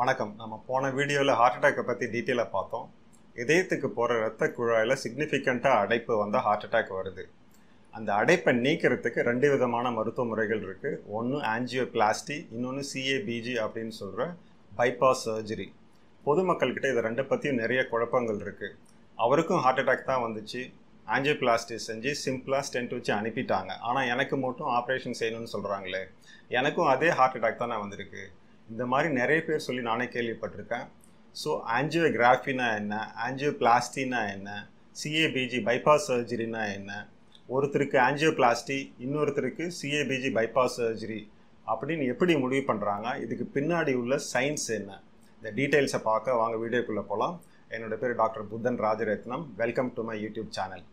வணக்கம் நம்ம போன வீடியோவில் ஹார்ட் அட்டாக்கை பற்றி டீட்டெயிலாக பார்த்தோம் இதயத்துக்கு போகிற ரத்த குழாயில் சிக்னிஃபிகண்ட்டாக அடைப்பு வந்தால் ஹார்ட் அட்டாக் வருது அந்த அடைப்பை நீக்கிறதுக்கு ரெண்டு விதமான மருத்துவ முறைகள் இருக்குது ஒன்று ஆன்ஜியோபிளாஸ்டி இன்னொன்று சிஏபிஜி அப்படின்னு சொல்கிற பைபாஸ் சர்ஜரி பொதுமக்கள்கிட்ட இதை ரெண்டை பற்றியும் நிறைய குழப்பங்கள் இருக்குது அவருக்கும் ஹார்ட் அட்டாக் தான் வந்துச்சு ஆன்ஜியோபிளாஸ்டி செஞ்சு சிம்பிளாக ஸ்டென்ட் வச்சு அனுப்பிட்டாங்க ஆனால் எனக்கு மட்டும் ஆப்ரேஷன் செய்யணும்னு சொல்கிறாங்களே எனக்கும் அதே ஹார்ட் அட்டாக் தானே வந்திருக்கு இந்த மாதிரி நிறைய பேர் சொல்லி நானே கேள்விப்பட்டிருக்கேன் ஸோ ஆன்ஜியோகிராஃபினா என்ன ஆன்ஜியோபிளாஸ்டினா என்ன சிஏபிஜி பைபாஸ் சர்ஜரினா என்ன ஒருத்தருக்கு ஆன்ஜியோபிளாஸ்டி இன்னொருத்தருக்கு சிஏபிஜி பைபாஸ் சர்ஜரி அப்படின்னு எப்படி முடிவு பண்ணுறாங்க இதுக்கு பின்னாடி உள்ள சயின்ஸ் என்ன இந்த டீட்டெயில்ஸை பார்க்க வாங்க வீடியோக்குள்ளே போகலாம் என்னோட பேர் doctor Puthan Rajaratnam welcome to my YouTube channel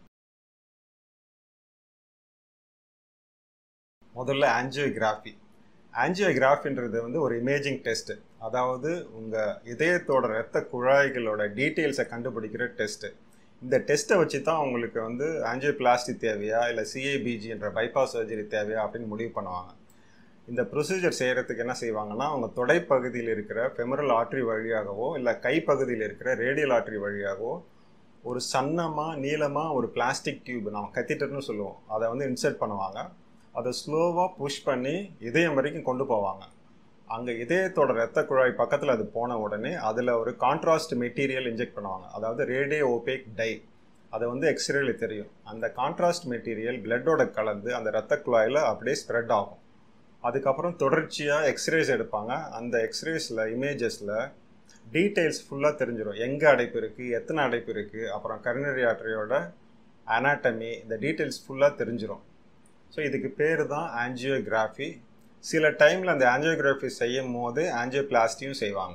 முதல்ல ஆன்ஜியோகிராஃபி ஆன்ஜியோகிராஃபின்றது வந்து ஒரு இமேஜிங் டெஸ்ட்டு அதாவது உங்கள் இதயத்தோட ரத்த குழாய்களோட டீட்டெயில்ஸை கண்டுபிடிக்கிற டெஸ்ட்டு இந்த டெஸ்ட்டை வச்சு தான் உங்களுக்கு வந்து ஆன்ஜியோபிளாஸ்டி தேவையா இல்லை சிஏபிஜி என்ற பைபாஸ் சர்ஜரி தேவையா அப்படின்னு முடிவு பண்ணுவாங்க இந்த ப்ரொசீஜர் செய்கிறதுக்கு என்ன செய்வாங்கன்னா அவங்க தொடைப்பகுதியில் இருக்கிற ஃபெமரல் ஆட்ரி வழியாகவோ இல்லை கைப்பகுதியில் இருக்கிற ரேடியல் ஆட்ரி வழியாகவோ ஒரு சன்னமாக நீளமாக ஒரு பிளாஸ்டிக் டியூப் நம்ம கத்திட்டர்னு சொல்லுவோம் அதை வந்து இன்சர்ட் பண்ணுவாங்க அதை ஸ்லோவாக புஷ் பண்ணி இதயம் வரைக்கும் கொண்டு போவாங்க அங்கே இதயத்தோட ரத்த குழாய் பக்கத்தில் அது போன உடனே அதில் ஒரு கான்ட்ராஸ்ட் மெட்டீரியல் இன்ஜெக்ட் பண்ணுவாங்க அதாவது ரேடியோ ஓபேக் டை அதை வந்து எக்ஸ்ரேல தெரியும் அந்த கான்ட்ராஸ்ட் மெட்டீரியல் பிளட்டோட கலந்து அந்த ரத்த குழாயில் அப்படியே ஸ்ப்ரெட் ஆகும் அதுக்கப்புறம் தொடர்ச்சியாக எக்ஸ்ரேஸ் எடுப்பாங்க அந்த எக்ஸ்ரேஸில் இமேஜஸில் டீட்டெயில்ஸ் ஃபுல்லாக தெரிஞ்சிடும் எங்கே அடைப்பு இருக்குது எத்தனை அடைப்பு இருக்குது அப்புறம் கருணரி ஆட்ரியோட அனாட்டமி இந்த டீட்டெயில்ஸ் ஃபுல்லாக தெரிஞ்சிடும் ஸோ இதுக்கு பேர் தான் ஆன்ஜியோகிராஃபி சில டைமில் அந்த ஆன்ஜியோகிராஃபி செய்யும் போது ஆன்ஜியோபிளாஸ்டியும் செய்வாங்க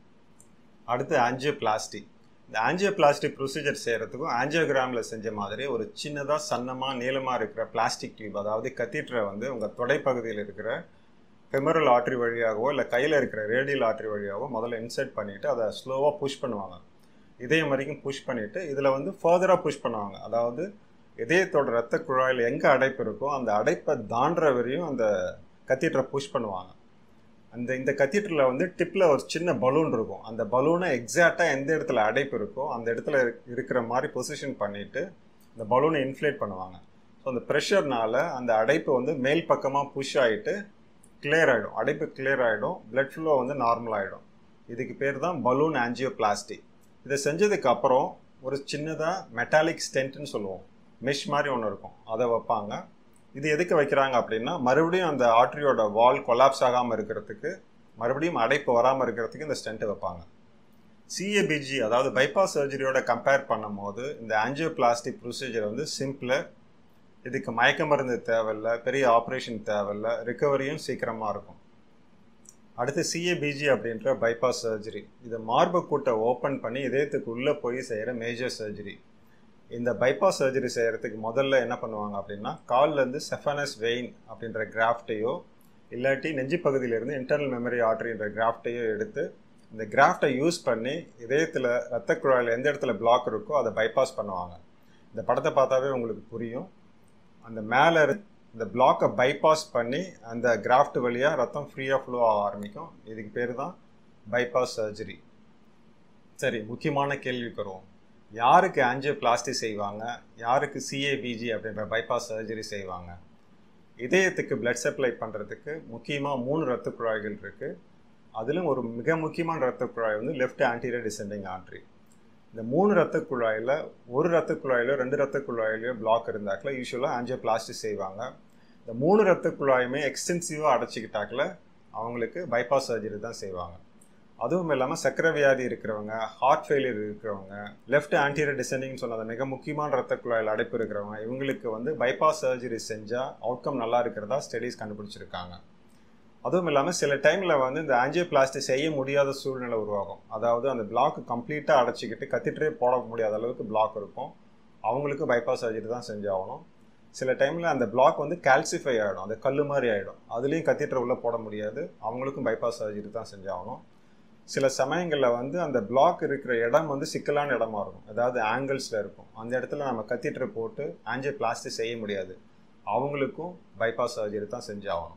அடுத்து ஆன்ஜியோபிளாஸ்டி இந்த ஆன்ஜியோபிளாஸ்டி ப்ரொசீஜர் செய்கிறதுக்கும் ஆன்ஜியோகிராமில் செஞ்ச மாதிரி ஒரு சின்னதாக சன்னமாக நீளமாக இருக்கிற பிளாஸ்டிக் டியூப் அதாவது கத்தீட்ரை வந்து உங்கள் தொடைப்பகுதியில் இருக்கிற ஃபெமரல் ஆட்ரி வழியாகவோ இல்லை கையில் இருக்கிற ரேடியல் ஆட்ரி வழியாகவோ முதல்ல இன்சர்ட் பண்ணிவிட்டு அதை ஸ்லோவாக புஷ் பண்ணுவாங்க இதயம் வரைக்கும் புஷ் பண்ணிவிட்டு இதில் வந்து ஃபர்தராக புஷ் பண்ணுவாங்க அதாவது இதயத்தோட ரத்த குழாயில் எங்கே அடைப்பு இருக்கோ அந்த அடைப்பை தாண்டுற வரையும் அந்த கத்தீட்டரை புஷ் பண்ணுவாங்க அந்த இந்த கத்தீட்டரில் வந்து டிப்பில் ஒரு சின்ன பலூன் இருக்கும் அந்த பலூனை எக்ஸாக்டாக எந்த இடத்துல அடைப்பு இருக்கோ அந்த இடத்துல இருக்கிற மாதிரி பொசிஷன் பண்ணிவிட்டு இந்த பலூனை இன்ஃப்ளேட் பண்ணுவாங்க ஸோ அந்த ப்ரெஷர்னால அந்த அடைப்பு வந்து மேல் பக்கமாக புஷ் ஆகிட்டு கிளியர் ஆகிடும் அடைப்பு கிளியர் ஆகிடும் பிளட் ஃப்ளோ வந்து நார்மல் ஆகிடும் இதுக்கு பேர் தான் பலூன் ஆன்ஜியோபிளாஸ்டி இதை செஞ்சதுக்கு அப்புறம் ஒரு சின்னதாக மெட்டாலிக் ஸ்டென்ட்னு சொல்லுவோம் மெஷ் மாதிரி ஒன்று இருக்கும் அதை வைப்பாங்க இது எதுக்கு வைக்கிறாங்க அப்படின்னா மறுபடியும் அந்த ஆட்ரியோட வால் கொலாப்ஸ் ஆகாமல் இருக்கிறதுக்கு மறுபடியும் அடைப்பு வராமல் இருக்கிறதுக்கு இந்த ஸ்டென்ட் வைப்பாங்க சிஏபிஜி அதாவது பைபாஸ் சர்ஜரியோட கம்பேர் பண்ணும்போது இந்த ஆன்ஜியோபிளாஸ்டிக் ப்ரொசீஜர் வந்து சிம்பிளர் இதுக்கு மயக்க மருந்து தேவையில்ல பெரிய ஆப்ரேஷன் தேவையில்ல ரிக்கவரியும் சீக்கிரமாக இருக்கும் அடுத்து சிஏபிஜி அப்படின்ற பைபாஸ் சர்ஜரி இது மார்பு கூட்டை ஓப்பன் பண்ணி இதயத்துக்கு உள்ளே போய் செய்கிற மேஜர் சர்ஜரி இந்த பைபாஸ் சர்ஜரி செய்கிறதுக்கு முதல்ல என்ன பண்ணுவாங்க அப்படின்னா கால்லேருந்து செஃபனஸ் வெயின் அப்படின்ற கிராஃப்டையோ இல்லாட்டி நெஞ்சு பகுதியிலேருந்து இன்டர்னல் மெமரி ஆர்டரின்ற கிராஃப்டையோ எடுத்து இந்த கிராஃப்டை யூஸ் பண்ணி இதயத்தில் ரத்த குழாயில் எந்த இடத்துல பிளாக் இருக்கோ அதை பைபாஸ் பண்ணுவாங்க இந்த படத்தை பார்த்தாவே உங்களுக்கு புரியும் அந்த மேலே இந்த பிளாக்கை பைபாஸ் பண்ணி அந்த கிராஃப்ட் வழியாக ரத்தம் ஃப்ரீயாக ஃப்ளோ ஆக ஆரம்பிக்கும் இதுக்கு பேர் தான் பைபாஸ் சர்ஜரி சரி முக்கியமான கேள்விக்கு வருவோம் யாருக்கு ஆன்ஜியோபிளாஸ்டி செய்வாங்க யாருக்கு சிஏபிஜி அப்படின்ற பைபாஸ் சர்ஜரி செய்வாங்க இதயத்துக்கு பிளட் சப்ளை பண்ணுறதுக்கு முக்கியமாக மூணு ரத்த குழாய்கள் இருக்குது அதிலும் ஒரு மிக முக்கியமான ரத்த குழாய் வந்து லெஃப்ட் ஆன்டீரியர் டிசெண்டிங் ஆர்ட்ரி இந்த மூணு ரத்த குழாயில் ஒரு ரத்த குழாயிலோ ரெண்டு ரத்த குழாயிலையோ பிளாக் இருந்தாக்கில் யூஸ்வலாக ஆன்ஜியோபிளாஸ்டி செய்வாங்க இந்த மூணு ரத்த குழாயுமே எக்ஸ்டென்சிவாக அடைச்சிக்கிட்டாக்கில் அவங்களுக்கு பைபாஸ் சர்ஜரி தான் செய்வாங்க அதுவும் இல்லாமல் சக்கரை வியாதி இருக்கிறவங்க ஹார்ட் ஃபெயிலியர் இருக்கிறவங்க லெஃப்ட் ஆன்டீரியர் டிசெண்டிங்னு சொன்ன மிக முக்கியமான ரத்த குழாயில் அடைப்பு இருக்கிறவங்க இவங்களுக்கு வந்து பைபாஸ் சர்ஜரி செஞ்சால் அவுட்கம் நல்லா இருக்கிறதா ஸ்டடீஸ் கண்டுபிடிச்சிருக்காங்க அதுவும் இல்லாமல் சில டைமில் வந்து இந்த ஆன்ஜியோபிளாஸ்டி செய்ய முடியாத சூழ்நிலை உருவாகும் அதாவது அந்த பிளாக் கம்ப்ளீட்டாக அடைச்சிக்கிட்டு கத்திட்டே போட முடியாத அளவுக்கு பிளாக் இருக்கும் அவங்களுக்கு பைபாஸ் சர்ஜரி தான் செஞ்சாகணும் சில டைமில் அந்த பிளாக் வந்து கால்சிஃபை ஆகிடும் அந்த கல் மாதிரி ஆகிடும் அதுலேயும் கத்திட்டர் உள்ளே போட முடியாது அவங்களுக்கும் பைபாஸ் சர்ஜரி தான் செஞ்சாகணும் சில சமயங்களில் வந்து அந்த பிளாக் இருக்கிற இடம் வந்து சிக்கலான இடமா இருக்கும் அதாவது ஆங்கிள்ஸில் இருக்கும் அந்த இடத்துல நம்ம கத்திட்டர் போட்டு ஆன்ஜியோபிளாஸ்டி செய்ய முடியாது அவங்களுக்கும் பைபாஸ் சர்ஜரி தான் செஞ்சாகணும்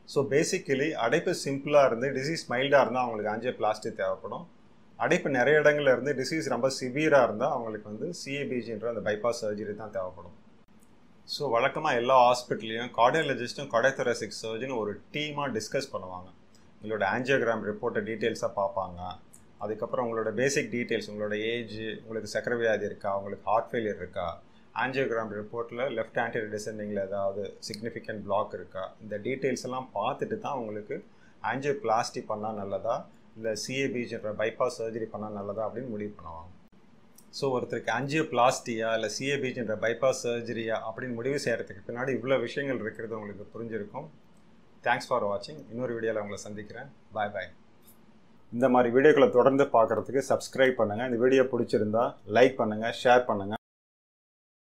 ஸோ பேசிக்கலி அடைப்பு சிம்பிளாக இருந்து டிசீஸ் மைல்டாக இருந்தால் அவங்களுக்கு ஆஞ்சியோபிளாஸ்டி தேவைப்படும் அடைப்பு நிறைய இடங்கள்ல இருந்து டிசீஸ் ரொம்ப சிவியராக இருந்தால் அவங்களுக்கு வந்து சிஏபிஜின்ற அந்த பைபாஸ் சர்ஜரி தான் தேவைப்படும் ஸோ வழக்கமாக எல்லா ஹாஸ்பிட்டல்லையும் கார்டியாலஜிஸ்ட்டும் கார்டியோதொராசிக் சர்ஜன் ஒரு டீமாக டிஸ்கஸ் பண்ணுவாங்க உங்களோட ஆஞ்சியோகிராம் ரிப்போர்ட்டை டீட்டெயில்ஸாக பார்ப்பாங்க அதுக்கப்புறம் உங்களோட பேசிக் டீட்டெயில்ஸ் உங்களோட ஏஜ் உங்களுக்கு சக்கரை வியாதி இருக்கா உங்களுக்கு ஹார்ட் ஃபெயிலியர் இருக்கா ஆஞ்சியோகிராம் ரிப்போர்ட்டில் லெஃப்ட் ஆன்டியர் டிசெண்டிங்கில் ஏதாவது சிக்னிஃபிகண்ட் பிளாக் இருக்கா இந்த டீட்டெயில்ஸ் எல்லாம் பார்த்துட்டு தான் உங்களுக்கு ஆஞ்சியோபிளாஸ்டி பண்ணால் நல்லதா இல்லை சிஏபிஜின்ற பைபாஸ் சர்ஜரி பண்ணால் நல்லதா அப்படின்னு முடிவு பண்ணுவாங்க ஸோ ஒருத்தருக்கு ஆஞ்சியோபிளாஸ்டியா இல்லை சிஏபிஜின்ற பைபாஸ் சர்ஜரியா அப்படின்னு முடிவு செய்கிறதுக்கு பின்னாடி இவ்வளோ விஷயங்கள் இருக்கிறது உங்களுக்கு புரிஞ்சிருக்கும் தேங்க்ஸ் ஃபார் வாட்சிங் இன்னொரு வீடியோவில் உங்களை சந்திக்கிறேன் பாய் பாய் இந்த மாதிரி வீடியோக்களை தொடர்ந்து பார்க்குறதுக்கு சப்ஸ்கிரைப் பண்ணுங்கள் இந்த வீடியோ பிடிச்சிருந்தா லைக் பண்ணுங்கள் ஷேர் பண்ணுங்கள்